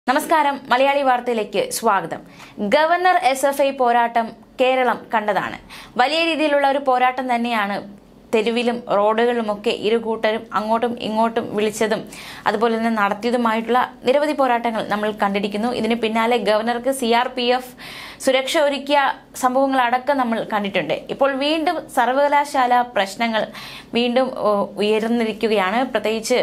നമസ്കാരം മലയാളി വാർത്തയിലേക്ക് സ്വാഗതം ഗവർണർ എസ് എഫ് ഐ പോരാട്ടം കേരളം കണ്ടതാണ് വലിയ രീതിയിലുള്ള ഒരു പോരാട്ടം തന്നെയാണ് തെരുവിലും റോഡുകളിലുമൊക്കെ ഇരു കൂട്ടരും അങ്ങോട്ടും ഇങ്ങോട്ടും വിളിച്ചതും അതുപോലെ തന്നെ നടത്തിയതുമായിട്ടുള്ള നിരവധി പോരാട്ടങ്ങൾ നമ്മൾ കണ്ടിരിക്കുന്നു ഇതിന് പിന്നാലെ ഗവർണർക്ക് സി ആർ പി എഫ് സുരക്ഷ ഒരുക്കിയ സംഭവങ്ങളടക്കം നമ്മൾ കണ്ടിട്ടുണ്ട് ഇപ്പോൾ വീണ്ടും സർവകലാശാല പ്രശ്നങ്ങൾ വീണ്ടും ഓ, ഉയർന്നിരിക്കുകയാണ് പ്രത്യേകിച്ച്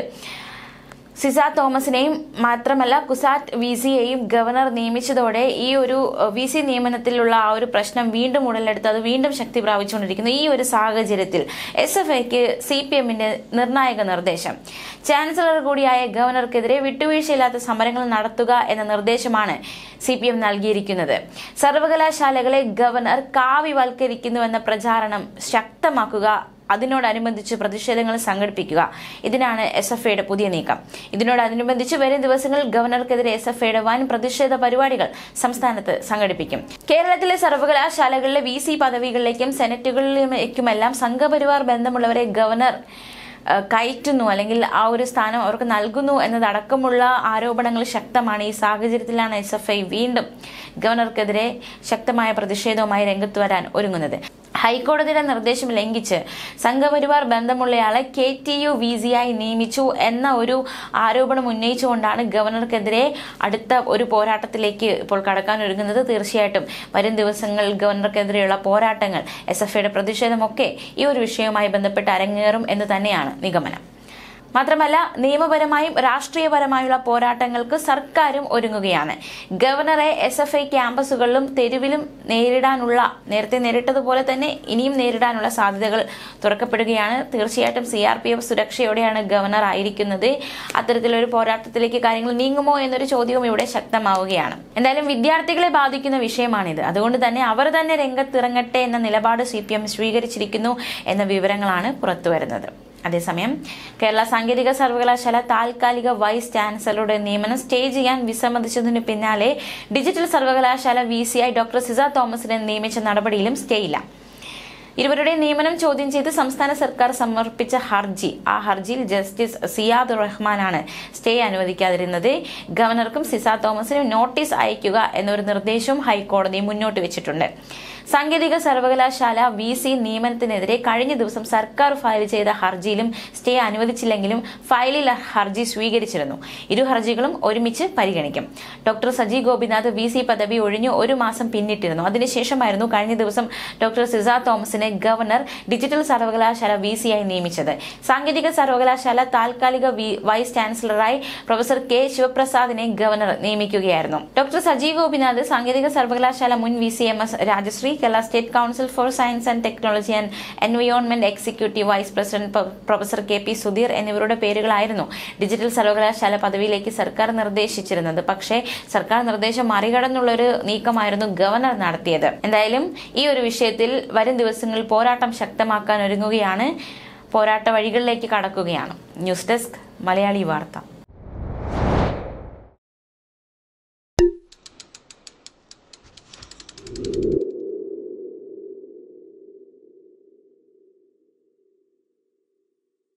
സിസ തോമസിനെയും മാത്രമല്ല കുസാറ്റ് വി സിയെയും ഗവർണർ നിയമിച്ചതോടെ ഈ ഒരു വി സി നിയമനത്തിലുള്ള ആ ഒരു പ്രശ്നം വീണ്ടും ഉടലെടുത്ത് അത് വീണ്ടും ശക്തി പ്രാപിച്ചുകൊണ്ടിരിക്കുന്നു ഈ ഒരു സാഹചര്യത്തിൽ എസ് എഫ് ഐക്ക് സി പി എമ്മിന്റെ നിർണായക നിർദ്ദേശം ചാൻസലർ കൂടിയായ ഗവർണർക്കെതിരെ വിട്ടുവീഴ്ചയില്ലാത്ത സമരങ്ങൾ നടത്തുക എന്ന നിർദ്ദേശമാണ് സി പി എം നൽകിയിരിക്കുന്നത് സർവകലാശാലകളെ ഗവർണർ കാവ്യവൽക്കരിക്കുന്നുവെന്ന പ്രചാരണം ശക്തമാക്കുക അതിനോടനുബന്ധിച്ച് പ്രതിഷേധങ്ങൾ സംഘടിപ്പിക്കുക ഇതിനാണ് എസ് എഫ് ഐയുടെ പുതിയ നീക്കം ഇതിനോടനുബന്ധിച്ച് വരും ദിവസങ്ങളിൽ ഗവർണർക്കെതിരെ എസ് എഫ് ഐയുടെ വൻ പ്രതിഷേധ പരിപാടികൾ സംസ്ഥാനത്ത് സംഘടിപ്പിക്കും കേരളത്തിലെ സർവകലാശാലകളിലെ വി സി പദവികളിലേക്കും സെനറ്റുകളിലേക്കുമെല്ലാം സംഘപരിവാർ ബന്ധമുള്ളവരെ ഗവർണർ ഏഹ് കയറ്റുന്നു അല്ലെങ്കിൽ ആ ഒരു സ്ഥാനം അവർക്ക് നൽകുന്നു എന്നതടക്കമുള്ള ആരോപണങ്ങൾ ശക്തമാണ് ഈ സാഹചര്യത്തിലാണ് എസ് എഫ് ഐ വീണ്ടും ഗവർണർക്കെതിരെ ശക്തമായ പ്രതിഷേധവുമായി രംഗത്ത് വരാൻ ഒരുങ്ങുന്നത് ഹൈക്കോടതിയുടെ നിർദ്ദേശം ലംഘിച്ച് സംഘപരിവാർ ബന്ധമുള്ളയാളെ കെ ടി യു വി സിയായി നിയമിച്ചു എന്ന ഒരു ആരോപണം ഉന്നയിച്ചുകൊണ്ടാണ് ഗവർണർക്കെതിരെ അടുത്ത ഒരു പോരാട്ടത്തിലേക്ക് ഇപ്പോൾ കടക്കാൻ ഒരുങ്ങുന്നത് തീർച്ചയായിട്ടും വരും ദിവസങ്ങളിൽ ഗവർണർക്കെതിരെയുള്ള പോരാട്ടങ്ങൾ എസ് എഫ് ഐയുടെ പ്രതിഷേധമൊക്കെ ഈ ഒരു വിഷയവുമായി ബന്ധപ്പെട്ട് അരങ്ങേറും എന്ന് തന്നെയാണ് നിഗമനം മാത്രമല്ല നിയമപരമായും രാഷ്ട്രീയപരമായുള്ള പോരാട്ടങ്ങൾക്ക് സർക്കാരും ഒരുങ്ങുകയാണ് ഗവർണറെ എസ് എഫ് ഐ ക്യാമ്പസുകളിലും തെരുവിലും നേരിടാനുള്ള നേരത്തെ നേരിട്ടതുപോലെ തന്നെ ഇനിയും നേരിടാനുള്ള സാധ്യതകൾ തുറക്കപ്പെടുകയാണ് തീർച്ചയായിട്ടും സി ആർ പി എഫ് സുരക്ഷയോടെയാണ് ഗവർണർ ആയിരിക്കുന്നത് അത്തരത്തിലൊരു പോരാട്ടത്തിലേക്ക് കാര്യങ്ങൾ നീങ്ങുമോ എന്നൊരു ചോദ്യവും ഇവിടെ ശക്തമാവുകയാണ് എന്തായാലും വിദ്യാർത്ഥികളെ ബാധിക്കുന്ന വിഷയമാണിത് അതുകൊണ്ട് തന്നെ അവർ തന്നെ രംഗത്തിറങ്ങട്ടെ എന്ന നിലപാട് സി പി എം സ്വീകരിച്ചിരിക്കുന്നു എന്ന വിവരങ്ങളാണ് പുറത്തുവരുന്നത് അതേസമയം കേരള സാങ്കേതിക സർവകലാശാല താൽക്കാലിക വൈസ് ചാൻസലറുടെ നിയമനം സ്റ്റേ ചെയ്യാൻ വിസമ്മതിച്ചതിനു പിന്നാലെ ഡിജിറ്റൽ സർവകലാശാല വി സിയായി ഡോക്ടർ സിസ തോമസിനെ നിയമിച്ച നടപടിയിലും സ്റ്റേ ഇല്ല ഇരുവരുടെ നിയമനം ചോദ്യം ചെയ്ത് സംസ്ഥാന സർക്കാർ സമർപ്പിച്ച ഹർജി ആ ഹർജിയിൽ ജസ്റ്റിസ് സിയാദ് റഹ്മാനാണ് സ്റ്റേ അനുവദിക്കാതിരുന്നത് ഗവർണർക്കും സിസ തോമസിനും നോട്ടീസ് അയക്കുക എന്നൊരു നിർദ്ദേശവും ഹൈക്കോടതി മുന്നോട്ട് വെച്ചിട്ടുണ്ട് സാങ്കേതിക സർവകലാശാല വി സി നിയമനത്തിനെതിരെ കഴിഞ്ഞ ദിവസം സർക്കാർ ഫയൽ ചെയ്ത ഹർജിയിലും സ്റ്റേ അനുവദിച്ചില്ലെങ്കിലും ഫയലിൽ ഹർജി സ്വീകരിച്ചിരുന്നു ഇരു ഹർജികളും ഒരുമിച്ച് പരിഗണിക്കും doctor Saji Gopinath V C പദവി ഒഴിഞ്ഞു ഒരു മാസം പിന്നിട്ടിരുന്നു അതിനുശേഷമായിരുന്നു കഴിഞ്ഞ ദിവസം ഡോക്ടർ സിസ തോമസിനെ ഗവർണർ ഡിജിറ്റൽ സർവകലാശാല വി സിയായി നിയമിച്ചത് സാങ്കേതിക സർവകലാശാല താൽക്കാലിക വി- വൈസ് ചാൻസലറായി പ്രൊഫസർ കെ ശിവപ്രസാദിനെ ഗവർണർ നിയമിക്കുകയായിരുന്നു ഡോക്ടർ സജി ഗോപിനാഥ് സാങ്കേതിക സർവകലാശാല മുൻ V C M S Rajashree Kerala state council for science and technology and environment executive vice president pro- professor K P Sudheer എന്നിവരുടെ പേരുകളായിരുന്നു ഡിജിറ്റൽ സർവകലാശാല പദവിയിലേക്ക് സർക്കാർ നിർദ്ദേശിച്ചിരുന്നത് പക്ഷേ സർക്കാർ നിർദ്ദേശം മറികടന്നുള്ള ഒരു നീക്കമായിരുന്നു ഗവർണർ നടത്തിയത് എന്തായാലും ഈ ഒരു വിഷയത്തിൽ വരും ദിവസങ്ങളിൽ പോരാട്ടം ശക്തമാക്കാൻ ഒരുങ്ങുകയാണ് പോരാട്ട വഴികളിലേക്ക് കടക്കുകയാണ് ന്യൂസ് ഡെസ്ക് മലയാളി വാർത്ത